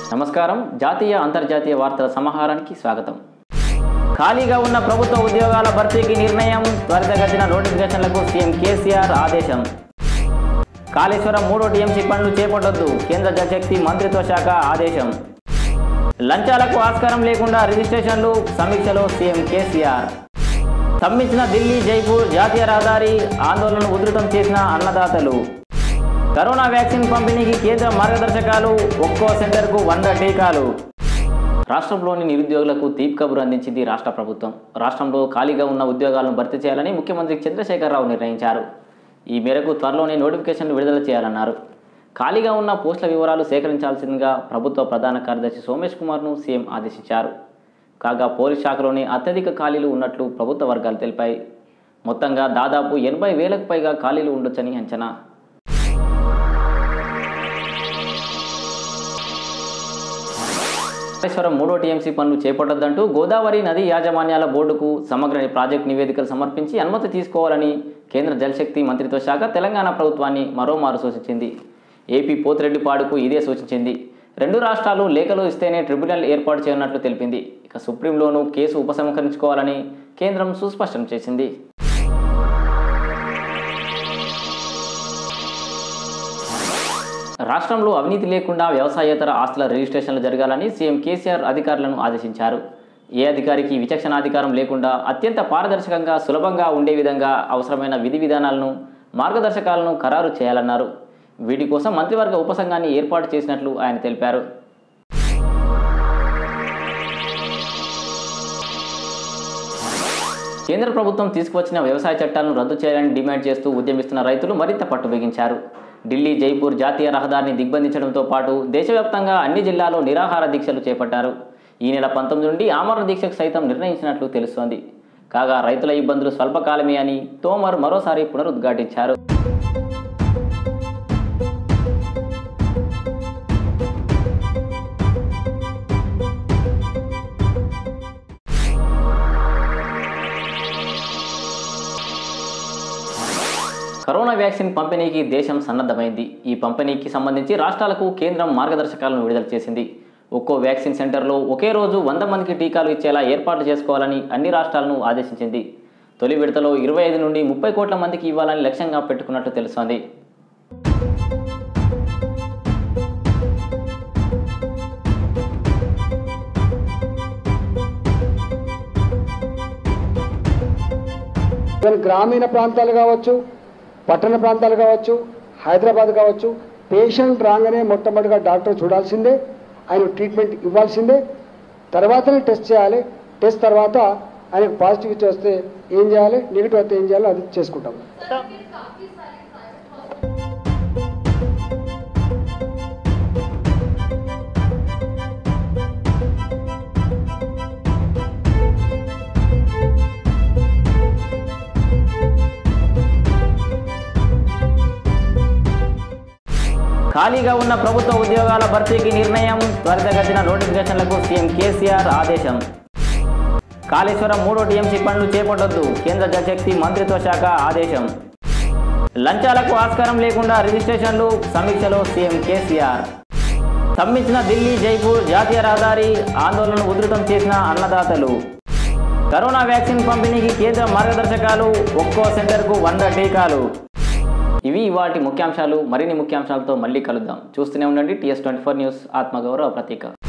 నమస్కారం జాతీయ అంతర్జాతీయ వార్తల సమాహారానికి స్వాగతం ఖాళీగా ఉన్న ప్రభుత్వ ఉద్యోగాల భర్తీకి నిర్ణయం త్వరితగతిన నోటిఫికేషన్లకు సీఎం కేసీఆర్ ఆదేశం కాళేశ్వరం మూడో టీఎంసీ పనులు చేపట్టొద్దు కేంద్ర జలశక్తి మంత్రిత్వ శాఖ ఆదేశం లంచాలకు ఆస్కారం లేకుండా రిజిస్ట్రేషన్లు సమీక్షలో సీఎం కేసీఆర్ సమ్మించిన ఢిల్లీ జైపూర్ జాతీయ రహదారి ఆందోళనను ఉధృతం చేసిన అన్నదాతలు కరోనా వ్యాక్సిన్ పంపిణీకి కేంద్ర మార్గదర్శకాలు ఒక్కో సెంటర్కు వంద టీకాలు రాష్ట్రంలోని నిరుద్యోగులకు తీపి కబురు అందించింది రాష్ట్ర ప్రభుత్వం రాష్ట్రంలో ఖాళీగా ఉన్న ఉద్యోగాలను భర్తీ చేయాలని ముఖ్యమంత్రి చంద్రశేఖరరావు నిర్ణయించారు ఈ మేరకు త్వరలోనే నోటిఫికేషన్లు విడుదల చేయాలన్నారు ఖాళీగా ఉన్న పోస్టుల వివరాలు సేకరించాల్సిందిగా ప్రభుత్వ ప్రధాన కార్యదర్శి సోమేష్ కుమార్ను సీఎం ఆదేశించారు కాగా పోలీస్ శాఖలోని అత్యధిక ఖాళీలు ఉన్నట్లు ప్రభుత్వ వర్గాలు తెలిపాయి మొత్తంగా దాదాపు ఎనభై వేలకు పైగా ఖాళీలు ఉండొచ్చని అంచనా కాళేశ్వరం మూడో టీఎంసీ పనులు చేపట్టొద్దంటూ గోదావరి నది యాజమాన్యాల బోర్డుకు సమగ్ర ప్రాజెక్ట్ నివేదికలు సమర్పించి అనుమతి తీసుకోవాలని కేంద్ర జలశక్తి మంత్రిత్వ శాఖ తెలంగాణ ప్రభుత్వాన్ని మరోమారు సూచించింది ఏపీ పోతిరెడ్డిపాడుకు ఇదే సూచించింది రెండు రాష్ట్రాలు లేఖలు ఇస్తేనే ట్రిబ్యునల్ ఏర్పాటు చేయనున్నట్లు తెలిపింది ఇక సుప్రీంలోనూ కేసు ఉపసంహరించుకోవాలని కేంద్రం సుస్పష్టం చేసింది రాష్ట్రంలో అవినీతి లేకుండా వ్యవసాయేతర ఆస్తుల రిజిస్ట్రేషన్లు జరగాలని సీఎం కేసీఆర్ అధికారులను ఆదేశించారు ఏ అధికారికి విచక్షణాధికారం లేకుండా అత్యంత పారదర్శకంగా సులభంగా ఉండే విధంగా అవసరమైన విధి విధానాలను మార్గదర్శకాలను ఖరారు చేయాలన్నారు వీటి కోసం మంత్రివర్గ ఉపసంఘాన్ని ఏర్పాటు చేసినట్లు ఆయన తెలిపారు కేంద్ర ప్రభుత్వం తీసుకువచ్చిన వ్యవసాయ చట్టాలను రద్దు చేయాలని డిమాండ్ చేస్తూ ఉద్యమిస్తున్న రైతులు మరింత పట్టు బిగించారు ఢిల్లీ జైపూర్ జాతీయ రహదారిని దిగ్బంధించడంతో పాటు దేశవ్యాప్తంగా అన్ని జిల్లాల్లో నిరాహార దీక్షలు చేపట్టారు ఈ నెల పంతొమ్మిది నుండి ఆమరణ దీక్షకు సైతం నిర్ణయించినట్లు తెలుస్తోంది కాగా రైతుల ఇబ్బందులు స్వల్పకాలమే అని తోమర్ మరోసారి పునరుద్ఘాటించారు కరోనా వ్యాక్సిన్ పంపిణీకి దేశం సన్నద్ధమైంది ఈ పంపిణీకి సంబంధించి రాష్ట్రాలకు కేంద్రం మార్గదర్శకాలను విడుదల చేసింది ఒక్కో వ్యాక్సిన్ సెంటర్లో ఒకే రోజు వంద మందికి టీకాలు ఇచ్చేలా ఏర్పాట్లు చేసుకోవాలని అన్ని రాష్ట్రాలను ఆదేశించింది తొలి విడతలో ఇరవై ఐదు నుండి ముప్పై కోట్ల మందికి ఇవ్వాలని లక్ష్యంగా పెట్టుకున్నట్టు తెలుస్తోంది ఈవెన్ గ్రామీణ ప్రాంతాలు కావచ్చు పట్టణ ప్రాంతాలు కావచ్చు హైదరాబాద్ కావచ్చు పేషెంట్ రాగానే మొట్టమొదటిగా డాక్టర్ చూడాల్సిందే ఆయన ట్రీట్మెంట్ ఇవ్వాల్సిందే తర్వాతనే టెస్ట్ చేయాలి టెస్ట్ తర్వాత ఆయనకు పాజిటివ్ వస్తే ఏం చేయాలి నెగిటివ్ అయితే ఏం చేయాలో అది చేసుకుంటాం ఖాళీగా ఉన్న ప్రభుత్వ ఉద్యోగాల భర్తీకి నిర్ణయం త్వరితగతిన నోటిఫికేషన్లకు సీఎం కేసీఆర్ ఆదేశం కాళేశ్వరం మూడో టీఎంసీ పనులు చేపట్టొద్దు కేంద్ర జలశక్తి మంత్రిత్వ శాఖ ఆదేశం లంచాలకు ఆస్కారం లేకుండా రిజిస్ట్రేషన్లు సమీక్షలో సీఎం కేసీఆర్ సమ్మించిన ఢిల్లీ జైపూర్ జాతీయ రహదారి ఆందోళనను ఉధృతం చేసిన అన్నదాతలు కరోనా వ్యాక్సిన్ పంపిణీకి కేంద్ర మార్గదర్శకాలు ఒక్కో సెంటర్కు వంద టీకాలు ఇవి వాటి ముఖ్యాంశాలు మరిన్ని ముఖ్యాంశాలతో మళ్ళీ కలుద్దాం చూస్తూనే ఉండండి టీఎస్ ట్వంటీ ఫోర్ న్యూస్ ఆత్మగౌరవ ప్రతీక